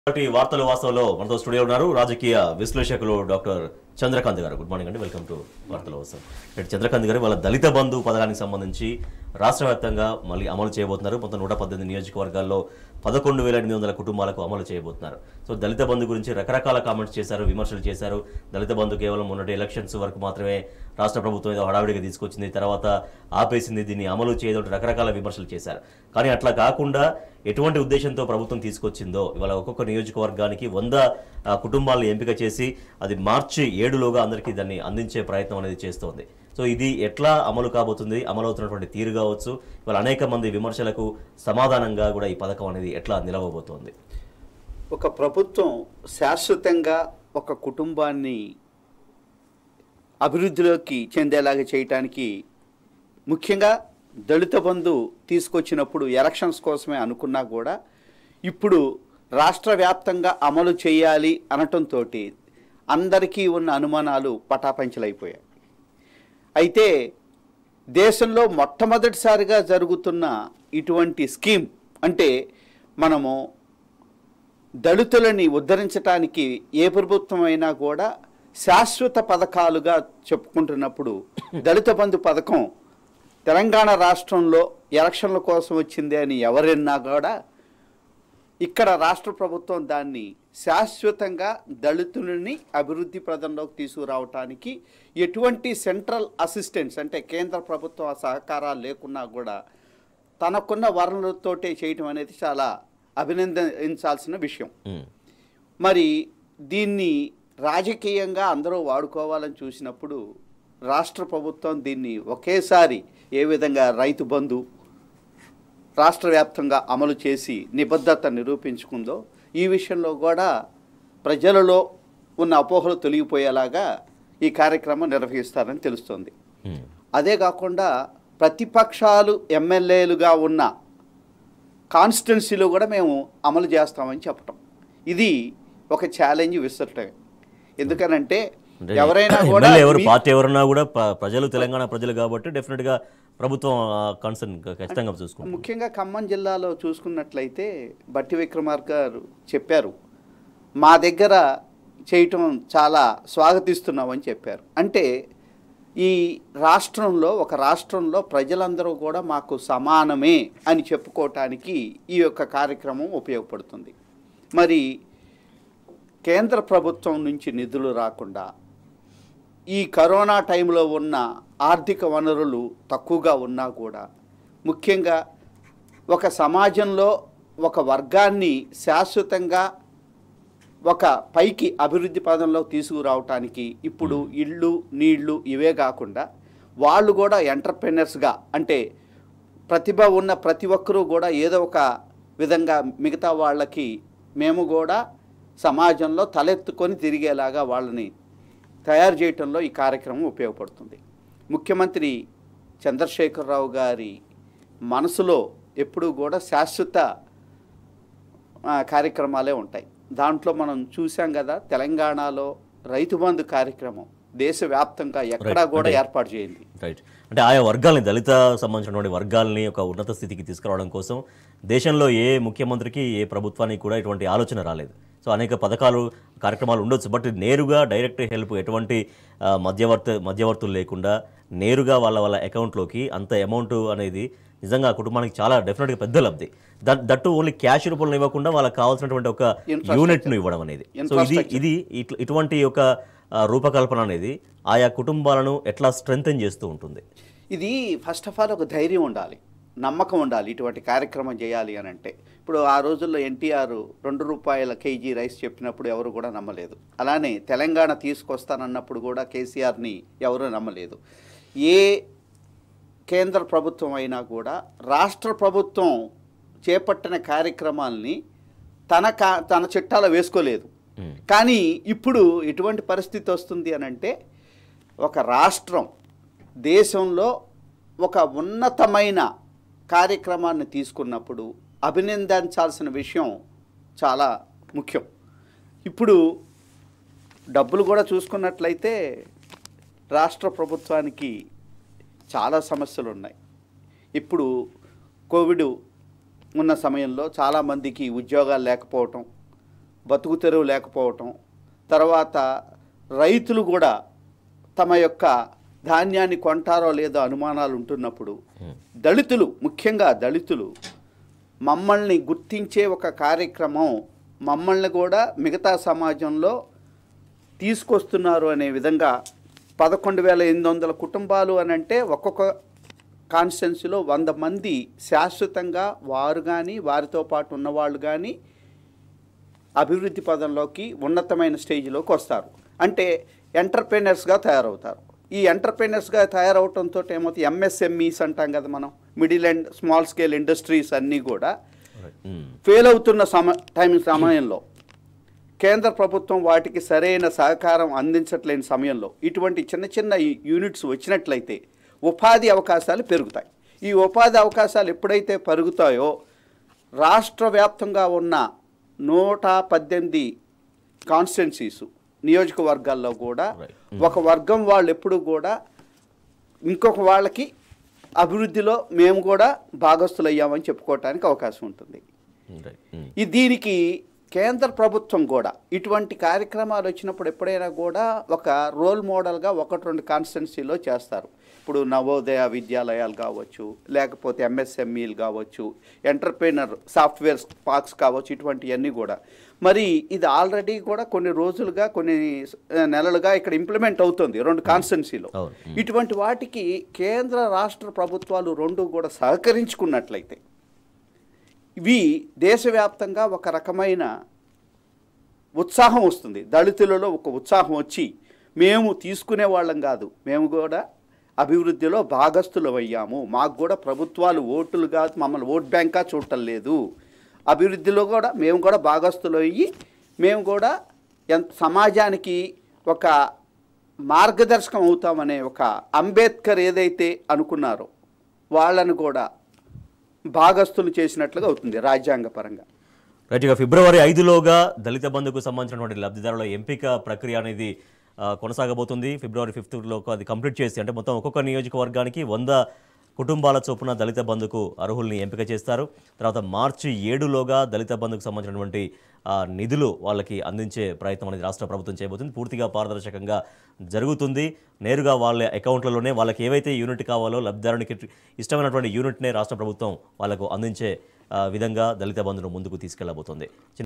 కాబట్టి వార్తలు వాస్తవంలో మనతో స్టూడియో ఉన్నారు రాజకీయ విశ్లేషకులు డాక్టర్ చంద్రకాంత్ గారు గుడ్ మార్నింగ్ అండి వెల్కమ్ టు వార్తలు వాస్తవం ఇటు చంద్రకాంత్ గారు వాళ్ళ దళిత బంధు పథకానికి సంబంధించి రాష్ట్ర వ్యాప్తంగా మళ్ళీ అమలు చేయబోతున్నారు మొత్తం నూట పద్దెనిమిది నియోజకవర్గాల్లో పదకొండు వేల ఎనిమిది వందల కుటుంబాలకు అమలు చేయబోతున్నారు సో దళిత బంధు గురించి రకరకాల కామెంట్స్ చేశారు విమర్శలు చేశారు దళిత బంధు కేవలం మొన్నటి ఎలక్షన్స్ వరకు మాత్రమే రాష్ట్ర ప్రభుత్వం ఏదో హడావిడిగా తీసుకొచ్చింది తర్వాత ఆపేసింది దీన్ని అమలు చేయడం రకరకాల విమర్శలు చేశారు కానీ అట్లా కాకుండా ఎటువంటి ఉద్దేశంతో ప్రభుత్వం తీసుకొచ్చిందో ఇవాళ ఒక్కొక్క నియోజకవర్గానికి వంద ఆ, కుటుంబాలను ఎంపిక చేసి అది మార్చి ఏడులోగా అందరికీ దాన్ని అందించే ప్రయత్నం అనేది చేస్తోంది సో ఇది ఎట్లా అమలు కాబోతుంది అమలు అవుతున్నటువంటి తీరు కావచ్చు ఇవాళ అనేక మంది విమర్శలకు సమాధానంగా కూడా ఈ పథకం అనేది ఎట్లా నిలవబోతోంది ఒక ప్రభుత్వం శాశ్వతంగా ఒక కుటుంబాన్ని అభివృద్ధిలోకి చెందేలాగా చేయటానికి ముఖ్యంగా దళిత బంధు తీసుకొచ్చినప్పుడు ఎలక్షన్స్ కోసమే అనుకున్నా కూడా ఇప్పుడు రాష్ట్ర వ్యాప్తంగా అమలు చేయాలి అనటంతో అందరికీ ఉన్న అనుమానాలు పటాపంచలైపోయాయి అయితే దేశంలో మొట్టమొదటిసారిగా జరుగుతున్న ఇటువంటి స్కీమ్ అంటే మనము దళితులని ఉద్ధరించడానికి ఏ ప్రభుత్వం అయినా కూడా శాశ్వత పథకాలుగా చెప్పుకుంటున్నప్పుడు దళిత బంధు పథకం తెలంగాణ రాష్ట్రంలో ఎలక్షన్ల కోసం వచ్చింది అని ఎవరన్నా కూడా ఇక్కడ రాష్ట్ర ప్రభుత్వం దాన్ని శాశ్వతంగా దళితులని అభివృద్ధి ప్రదంలోకి తీసుకురావటానికి ఎటువంటి సెంట్రల్ అసిస్టెన్స్ అంటే కేంద్ర ప్రభుత్వ సహకారాలు లేకున్నా కూడా తనకున్న వనరులతోటే చేయటం అనేది చాలా అభినందించాల్సిన విషయం ఉమ్. మరి దీన్ని రాజకీయంగా అందరూ వాడుకోవాలని చూసినప్పుడు రాష్ట్ర ప్రభుత్వం దీన్ని ఒకేసారి ఏ విధంగా రైతు బంధు రాష్ట్ర వ్యాప్తంగా అమలు చేసి నిబద్ధత నిరూపించుకుందో ఈ విషయంలో కూడా ప్రజలలో ఉన్న అపోహలు తొలగిపోయేలాగా ఈ కార్యక్రమం నిర్వహిస్తారని తెలుస్తోంది ఉమ్. అదే కాకుండా ప్రతిపక్షాలు ఎమ్మెల్యేలుగా ఉన్న కాన్స్టిట్యున్సీలో కూడా మేము అమలు చేస్తామని చెప్పటం ఇది ఒక ఛాలెంజ్ విసరటమే ఎందుకనంటే అంటే ఎవరైనా కూడా ఎమ్మెల్యే ఎవరు మీ- పార్టీ ఎవరన్నా కూడా ప్ర- ప్రజలు తెలంగాణ ప్రజలు కాబట్టి డెఫినెట్ గా ప్రభుత్వం కన్సర్న్ ఖచ్చితంగా చూసుకుంటుంది ముఖ్యంగా ఖమ్మం జిల్లాలో చూసుకున్నట్లయితే బట్టి విక్రమార్క గారు చెప్పారు మా దగ్గర చేయటం చాలా స్వాగతిస్తున్నామని చెప్పారు అంటే ఈ రాష్ట్రంలో ఒక రాష్ట్రంలో ప్రజలందరూ కూడా మాకు సమానమే అని చెప్పుకోవటానికి ఈ యొక్క కార్యక్రమం ఉపయోగపడుతుంది మరి కేంద్ర ప్రభుత్వం నుంచి నిధులు రాకుండా ఈ కరోనా టైంలో ఉన్న ఆర్థిక వనరులు తక్కువగా ఉన్నా కూడా ముఖ్యంగా ఒక సమాజంలో ఒక వర్గాన్ని శాశ్వతంగా ఒక పైకి అభివృద్ధి పదంలో తీసుకురావటానికి ఇప్పుడు ఇళ్ళు నీళ్లు ఇవే కాకుండా వాళ్ళు కూడా ఎంటర్ప్రెనర్స్గా అంటే ప్రతిభ ఉన్న ప్రతి ఒక్కరూ కూడా ఏదో ఒక విధంగా మిగతా వాళ్ళకి మేము కూడా సమాజంలో తలెత్తుకొని తిరిగేలాగా వాళ్ళని తయారు చేయటంలో ఈ కార్యక్రమం ఉపయోగపడుతుంది ముఖ్యమంత్రి చంద్రశేఖరరావు గారి మనసులో ఎప్పుడూ కూడా శాశ్వత ఆ, కార్యక్రమాలే ఉంటాయి దాంట్లో మనం చూసాం కదా తెలంగాణలో రైతు బంధు కార్యక్రమం దేశవ్యాప్తంగా ఎక్కడా Right. కూడా అంటే- ఏర్పాటు చేయండి రైట్ అంటే ఆయా వర్గాల్ని దళిత సంబంధించినటువంటి వర్గాల్ని ఒక ఉన్నత స్థితికి తీసుకురావడం కోసం దేశంలో ఏ ముఖ్యమంత్రికి ఏ ప్రభుత్వానికి కూడా ఇటువంటి ఆలోచన రాలేదు సో అనేక పథకాలు కార్యక్రమాలు ఉండొచ్చు బట్ నేరుగా డైరెక్ట్ హెల్ప్ ఎటువంటి ఆ, మధ్యవర్తి మధ్యవర్తులు లేకుండా నేరుగా వాళ్ళ వాళ్ళ అకౌంట్లోకి అంత అమౌంట్ అనేది నిజంగా ఆ కుటుంబానికి చాలా డెఫినెట్గా పెద్ద లబ్ధి దట్ దట్టు ఓన్లీ క్యాష్ రూపంలో ఇవ్వకుండా వాళ్ళకి కావాల్సినటువంటి ఒక Infrastructure. యూనిట్ను ఇవ్వడం అనేది సో ఇది ఇది ఇట్ల- ఇటువంటి ఒక ఆ, రూపకల్పన అనేది ఆయా కుటుంబాలను ఎట్లా స్ట్రెంగ్తన్ చేస్తూ ఉంటుంది ఇది ఫస్ట్ ఆఫ్ ఆల్ ఒక ధైర్యం ఉండాలి నమ్మకం ఉండాలి ఇటువంటి కార్యక్రమం చేయాలి అని అంటే ఇప్పుడు ఆ రోజుల్లో ఎన్టీఆర్ రెండు రూపాయల కేజీ రైస్ చెప్పినప్పుడు ఎవరు కూడా నమ్మలేదు అలానే తెలంగాణ తీసుకొస్తానన్నప్పుడు కూడా కేసీఆర్ని ఎవరు నమ్మలేదు ఏ కేంద్ర ప్రభుత్వం అయినా కూడా రాష్ట్ర ప్రభుత్వం చేపట్టిన కార్యక్రమాల్ని తన కా తన చిట్టాలో వేసుకోలేదు మ్మ్. కానీ ఇప్పుడు ఎటువంటి పరిస్థితి వస్తుంది అని అంటే ఒక రాష్ట్రం దేశంలో ఒక ఉన్నతమైన కార్యక్రమాన్ని తీసుకున్నప్పుడు అభినందించాల్సిన విషయం చాలా ముఖ్యం ఇప్పుడు డబ్బులు కూడా చూసుకున్నట్లయితే రాష్ట్ర ప్రభుత్వానికి చాలా సమస్యలు ఉన్నాయి ఇప్పుడు కోవిడ్ ఉన్న సమయంలో చాలామందికి ఉద్యోగాలు లేకపోవటం బతుకు తెరువు లేకపోవటం తర్వాత రైతులు కూడా తమ యొక్క ధాన్యాన్ని కొంటారో లేదో అనుమానాలు ఉంటున్నప్పుడు దళితులు ముఖ్యంగా దళితులు మమ్మల్ని గుర్తించే ఒక కార్యక్రమం మమ్మల్ని కూడా మిగతా సమాజంలో తీసుకొస్తున్నారు అనే విధంగా పదకొండు వేల ఎనిమిది వందల కుటుంబాలు అని అంటే ఒక్కొక్క కాన్స్టిట్యున్సీలో వంద మంది శాశ్వతంగా వారు కానీ వారితో పాటు ఉన్నవాళ్ళు కానీ అభివృద్ధి పదంలోకి ఉన్నతమైన స్టేజ్లోకి వస్తారు అంటే ఎంటర్ప్రెనర్స్గా తయారవుతారు ఈ ఎంటర్ప్రెనర్స్గా తయారవటంతో ఏమవుతుంది ఎంఎస్ఎంఈస్ అంటాం కదా మనం middle and small scale industries అన్నీ కూడా ఉమ్, ఫెయిల్ అవుతున్న సమ టైం సమయంలో కేంద్ర ప్రభుత్వం వాటికి సరైన సహకారం అందించట్లేని సమయంలో ఇటువంటి చిన్న చిన్న ఈ యూనిట్స్ వచ్చినట్లయితే ఉపాధి అవకాశాలు పెరుగుతాయి ఈ ఉపాధి అవకాశాలు ఎప్పుడైతే పెరుగుతాయో రాష్ట్ర వ్యాప్తంగా ఉన్న నూట పద్దెనిమిది కాన్స్టిట్యున్సీస్ నియోజకవర్గాల్లో కూడా Right. ఒక వర్గం వాళ్ళు ఎప్పుడు కూడా ఇంకొక వాళ్ళకి అభివృద్ధిలో మేము కూడా భాగస్థులయ్యామని చెప్పుకోవటానికి అవకాశం ఉంటుంది రైట్. ఉమ్, ఈ దీనికి కేంద్ర ప్రభుత్వం కూడా ఇటువంటి కార్యక్రమాలు వచ్చినప్పుడు ఎప్పుడైనా కూడా ఒక రోల్ మోడల్గా ఒకటి రెండు కాన్స్టిట్యున్సీలో చేస్తారు ఇప్పుడు నవోదయ విద్యాలయాలు కావచ్చు లేకపోతే ఎంఎస్ఎంఈలు కావచ్చు ఎంటర్ప్రైనర్ సాఫ్ట్వేర్ పార్క్స్ కావచ్చు ఇటువంటివన్నీ కూడా మరి ఇది ఆల్రెడీ కూడా కొన్ని రోజులుగా కొన్ని ఆ, నెలలుగా ఇక్కడ ఇంప్లిమెంట్ అవుతుంది రెండు కాన్స్టిట్యున్సీలో అవును. ఉమ్. ఇటువంటి వాటికి కేంద్ర రాష్ట్ర ప్రభుత్వాలు రెండు కూడా సహకరించుకున్నట్లయితే ఇవి దేశవ్యాప్తంగా ఒక రకమైన ఉత్సాహం వస్తుంది దళితులలో ఒక ఉత్సాహం వచ్చి మేము తీసుకునే వాళ్ళం కాదు మేము కూడా అభివృద్ధిలో భాగస్థులు అయ్యాము మాకు కూడా ప్రభుత్వాలు ఓటులు కాదు మమ్మల్ని ఓట్ బ్యాంక్గా చూడటం లేదు అభివృద్ధిలో కూడా మేము కూడా భాగస్థులు అయ్యి మేము కూడా ఎంత సమాజానికి ఒక మార్గదర్శకం అవుతామనే ఒక అంబేద్కర్ ఏదైతే అనుకున్నారో వాళ్ళను కూడా భాగస్థులు చేసినట్లుగా అవుతుంది రాజ్యాంగపరంగా రైట్ ఇక ఫిబ్రవరి ఐదులోగా దళిత బంధుకు సంబంధించినటువంటి లబ్ధిదారుల ఎంపిక ప్రక్రియ అనేది ఆ, కొనసాగబోతుంది ఫిబ్రవరి ఫిఫ్త్లోకి అది కంప్లీట్ చేసి అంటే మొత్తం ఒక్కొక్క నియోజకవర్గానికి వంద కుటుంబాల చొప్పున దళిత బంధుకు అర్హుల్ని ఎంపిక చేస్తారు తర్వాత మార్చి ఏడులోగా దళిత బంధుకు సంబంధించినటువంటి ఆ, నిధులు వాళ్ళకి అందించే ప్రయత్నం అనేది రాష్ట్ర ప్రభుత్వం చేయబోతుంది పూర్తిగా పారదర్శకంగా జరుగుతుంది నేరుగా వాళ్ళ అకౌంట్లలోనే వాళ్ళకి ఏవైతే యూనిట్ కావాలో లబ్ధిదారునికి ఇష్టమైనటువంటి యూనిట్నే రాష్ట్ర ప్రభుత్వం వాళ్ళకు అందించే ఆ, విధంగా దళిత బంధును ముందుకు తీసుకెళ్లబోతుంది